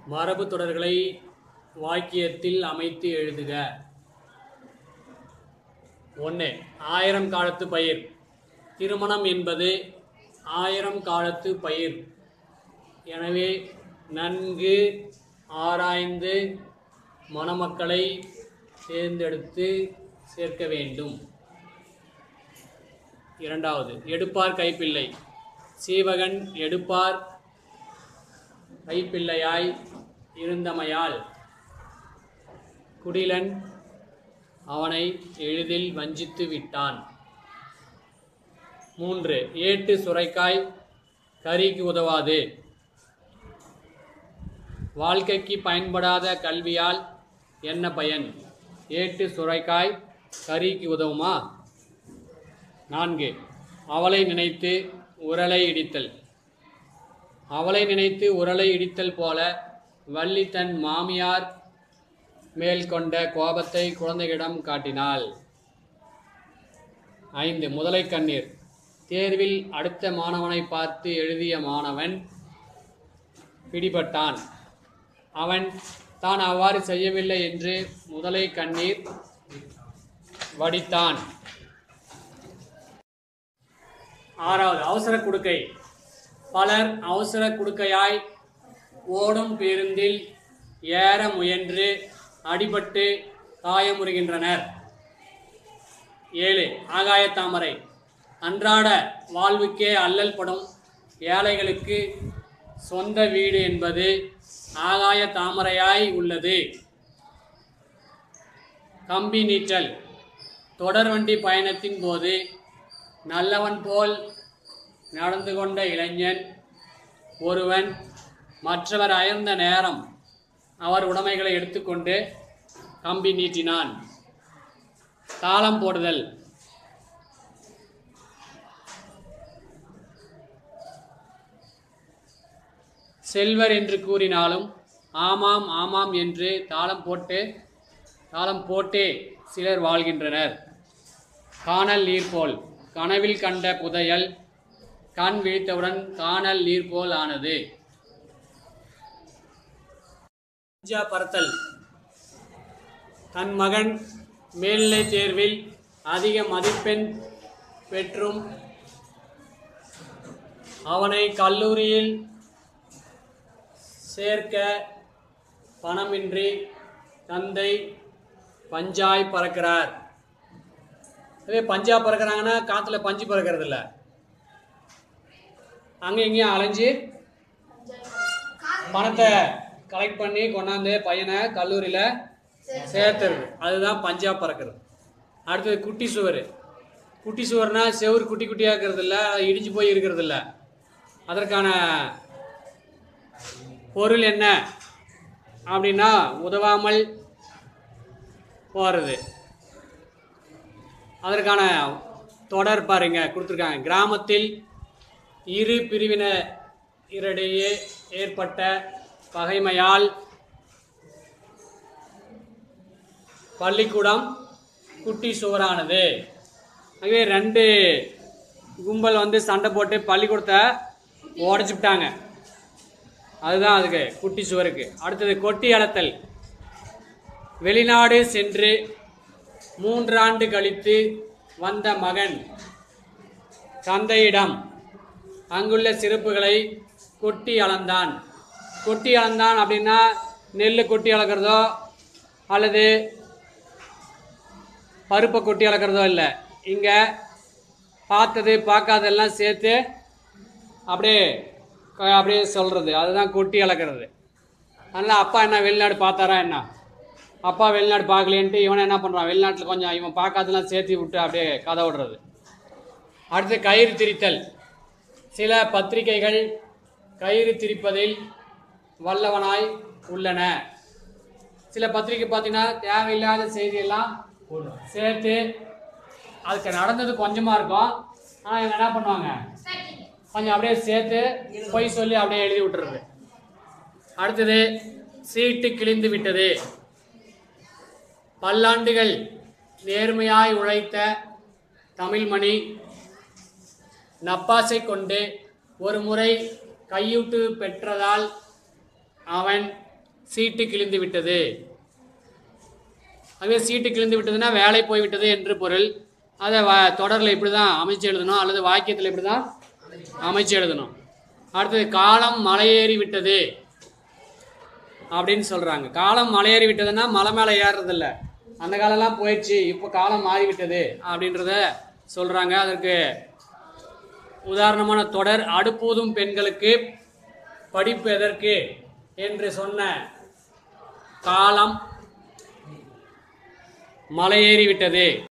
மரபு தொடர்களை வாக்கியத்தில் அமைத்து எழுதுக ஒன்று ஆயிரம் காலத்து பயிர் திருமணம் என்பது ஆயிரம் காலத்து பயிர் எனவே நன்கு ஆராய்ந்து மணமக்களை தேர்ந்தெடுத்து சேர்க்க வேண்டும் இரண்டாவது எடுப்பார் கைப்பிள்ளை சீவகன் எடுப்பார் கைப்பிள்ளையாய் இருந்தமையால் குடிலன் அவனை எளிதில் வஞ்சித்து விட்டான் மூன்று ஏட்டு சுரைக்காய் கறிக்கு உதவாது வாழ்க்கைக்கு பயன்படாத கல்வியால் என்ன பயன் ஏட்டு சுரைக்காய் கறிக்கு உதவுமா நான்கு அவளை நினைத்து உரலை இடித்தல் அவளை நினைத்து உரலை இடித்தல் போல வள்ளி தன் மாமியார் மேல் கொண்ட கோபத்தை குழந்தைகளிடம் காட்டினாள் ஐந்து முதலை கண்ணீர் தேர்வில் அடுத்த மாணவனை பார்த்து எழுதிய மாணவன் பிடிபட்டான் அவன் தான் அவ்வாறு செய்யவில்லை என்று முதலை கண்ணீர் வடித்தான் ஆறாவது அவசர குடுக்கை பலர் அவசர குடுக்கையாய் ஓடும் பேருந்தில் ஏற முயன்று அடிபட்டு காயமுறுகின்றனர் ஏழு ஆகாய தாமரை அன்றாட வாழ்வுக்கே அல்லல் படும் ஏழைகளுக்கு சொந்த வீடு என்பது ஆகாய தாமரையாய் உள்ளது கம்பி நீற்றல் தொடர்வண்டி பயணத்தின் போது நல்லவன் போல் நடந்து கொண்ட இளைஞன் ஒருவன் மற்றவர் அயர்ந்த நேரம் அவர் உடைமைகளை எடுத்துக்கொண்டு கம்பி நீட்டினான் தாளம் போடுதல் செல்வர் என்று கூறினாலும் ஆமாம் ஆமாம் என்று தாளம் போட்டு தாளம் போட்டே சிலர் வாழ்கின்றனர் காணல் நீர் போல் கனவில் கண்ட புதையல் கண் விழித்தவுடன் காணல் நீர் போல் ஆனது பஞ்சா பறத்தல் தன் மகன் மேல்நிலை தேர்வில் அதிக மதிப்பெண் பெற்றும் அவனை கல்லூரியில் சேர்க்க பணமின்றி தந்தை பஞ்சாய் பறக்கிறார் அதே பஞ்சா பறக்கிறாங்கன்னா காற்றுல பஞ்சு பறக்கிறது இல்ல அங்கே இங்கேயும் அலைஞ்சு பணத்தை கலெக்ட் பண்ணி கொண்டாந்து பையனை கல்லூரியில் சேர்த்துறது அதுதான் பஞ்சா பறக்கிறது அடுத்தது குட்டி சுவர் குட்டி சுவர்னா செவுரு குட்டி குட்டியாக இருக்கிறது இல்லை அது இடிஞ்சு போய் இருக்கிறது இல்லை அதற்கான பொருள் என்ன அப்படின்னா உதவாமல் போகிறது அதற்கான தொடர் பாருங்க கொடுத்துருக்காங்க கிராமத்தில் இரு பிரிவினரிடையே ஏற்பட்ட பகைமையால் பள்ளிக்கூடம் குட்டி சுவரானது ஆகவே ரெண்டு கும்பல் வந்து சண்டை போட்டு பள்ளிக்கூடத்தை உடச்சி விட்டாங்க அதுதான் அதுக்கு குட்டி சுவருக்கு அடுத்தது கொட்டி அளத்தல் வெளிநாடு சென்று மூன்றாண்டு கழித்து வந்த மகன் தந்தையிடம் அங்குள்ள சிறப்புகளை கொட்டி அளந்தான் கொட்டி அளந்தான் அப்படின்னா நெல் கொட்டி அளக்கிறதோ அல்லது பருப்பை கொட்டி அளக்கிறதோ இல்லை இங்கே பார்த்தது பார்க்காதெல்லாம் சேர்த்து அப்படியே க- அப்படியே சொல்கிறது அதுதான் கொட்டி அளக்கிறது அதனால் அப்பா என்ன வெளிநாடு பார்த்தாரா என்ன அப்பா வெளிநாடு பார்க்கலேன்ட்டு இவனை என்ன பண்ணுறான் வெளிநாட்டில் கொஞ்சம் இவன் பார்க்காதெல்லாம் சேர்த்து விட்டு அப்படியே கதை விடுறது அடுத்து கயிறு திரித்தல் சில பத்திரிகைகள் கயிறு திரிப்பதில் வல்லவனாய் உள்ளன சில பத்திரிகை பார்த்தீங்கன்னா தேவையில்லாத செய்தியெல்லாம் சேர்த்து அதுக்கு நடந்தது கொஞ்சமாக இருக்கும் ஆனால் இவங்க என்ன பண்ணுவாங்க கொஞ்சம் அப்படியே சேர்த்து பொய் சொல்லி அப்படியே எழுதி விட்டுறது அடுத்தது சீட்டு கிழிந்து விட்டது பல்லாண்டுகள் நேர்மையாய் உழைத்த தமிழ்மணி நப்பாசை கொண்டு ஒரு முறை கையூட்டு பெற்றதால் அவன் சீட்டு கிழிந்து விட்டது அதுவே சீட்டு கிழிந்து விட்டதுன்னா வேலை போய்விட்டது என்று பொருள் அதை வ தொடரில் இப்படி தான் அமைச்சு எழுதணும் அல்லது வாக்கியத்தில் இப்படி தான் அமைச்சு எழுதணும் அடுத்தது காலம் மலையேறி விட்டது அப்படின்னு சொல்கிறாங்க காலம் மலையேறி விட்டதுன்னா மலை மேலே ஏறுறதில்ல அந்த காலம்லாம் போயிடுச்சு இப்போ காலம் மாறிவிட்டது அப்படின்றத சொல்கிறாங்க அதற்கு உதாரணமான தொடர் அடுப்பூதும் பெண்களுக்கு படிப்பு எதற்கு என்று சொன்ன காலம் மலையேறி விட்டது